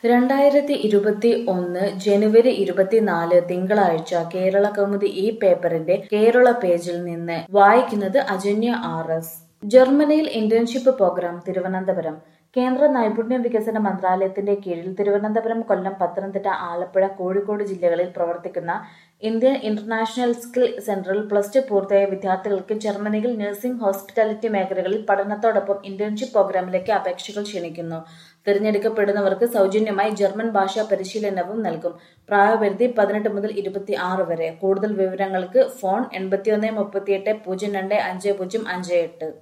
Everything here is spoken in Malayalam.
രണ്ടായിരത്തി ഇരുപത്തി ഒന്ന് ജനുവരി ഇരുപത്തിനാല് തിങ്കളാഴ്ച കേരള കൗമുദി ഈ പേപ്പറിന്റെ കേരള പേജിൽ നിന്ന് വായിക്കുന്നത് അജന്യ ആർ എസ് ജർമ്മനിയിൽ ഇന്റേൺഷിപ്പ് പ്രോഗ്രാം തിരുവനന്തപുരം കേന്ദ്ര നൈപുണ്യ വികസന മന്ത്രാലയത്തിന്റെ കീഴിൽ തിരുവനന്തപുരം കൊല്ലം പത്തനംതിട്ട ആലപ്പുഴ കോഴിക്കോട് ജില്ലകളിൽ പ്രവർത്തിക്കുന്ന ഇന്ത്യൻ ഇന്റർനാഷണൽ സ്കിൽ സെന്ററിൽ പ്ലസ് ടു പൂർത്തിയായ വിദ്യാർത്ഥികൾക്ക് ജർമ്മനിയിൽ നഴ്സിംഗ് ഹോസ്പിറ്റാലിറ്റി മേഖലകളിൽ പഠനത്തോടൊപ്പം ഇന്റേൺഷിപ്പ് പ്രോഗ്രാമിലേക്ക് അപേക്ഷകൾ ക്ഷണിക്കുന്നു തിരഞ്ഞെടുക്കപ്പെടുന്നവർക്ക് സൗജന്യമായി ജർമ്മൻ ഭാഷാ പരിശീലനവും നൽകും പ്രായപരിധി പതിനെട്ട് മുതൽ ഇരുപത്തി ആറ് വരെ കൂടുതൽ വിവരങ്ങൾക്ക് ഫോൺ എൺപത്തിയൊന്ന് മുപ്പത്തിയെട്ട് പൂജ്യം രണ്ട് അഞ്ച് പൂജ്യം അഞ്ച് എട്ട്